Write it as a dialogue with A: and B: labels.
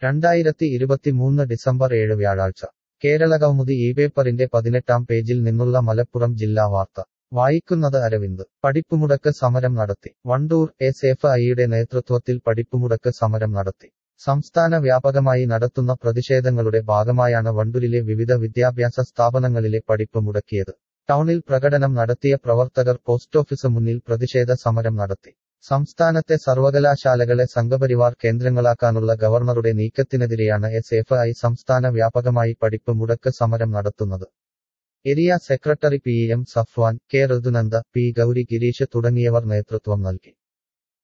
A: രണ്ടായിരത്തി ഇരുപത്തിമൂന്ന് ഡിസംബർ ഏഴ് വ്യാഴാഴ്ച കേരളകൗമുദി ഈ പേപ്പറിന്റെ പതിനെട്ടാം പേജിൽ നിന്നുള്ള മലപ്പുറം ജില്ലാ വാർത്ത വായിക്കുന്നത് അരവിന്ദ് പഠിപ്പുമുടക്ക് സമരം നടത്തി വണ്ടൂർ എസ് എഫ് ഐയുടെ നേതൃത്വത്തിൽ പഠിപ്പുമുടക്ക് സമരം നടത്തി സംസ്ഥാന വ്യാപകമായി നടത്തുന്ന പ്രതിഷേധങ്ങളുടെ ഭാഗമായാണ് വണ്ടൂരിലെ വിവിധ വിദ്യാഭ്യാസ സ്ഥാപനങ്ങളിലെ പഠിപ്പ് മുടക്കിയത് ടൗണിൽ പ്രകടനം നടത്തിയ പ്രവർത്തകർ പോസ്റ്റോഫീസ് മുന്നിൽ പ്രതിഷേധ സമരം നടത്തി സംസ്ഥാനത്തെ സർവകലാശാലകളെ സംഘപരിവാർ കേന്ദ്രങ്ങളാക്കാനുള്ള ഗവർണറുടെ നീക്കത്തിനെതിരെയാണ് എസ് എഫ് ഐ സംസ്ഥാന വ്യാപകമായി പഠിപ്പ് മുടക്ക് സമരം നടത്തുന്നത് area secretary P M Safwan K Rithunanda P Gauri Gireesh തുടങ്ങിയവർ നേതൃത്വം നൽകി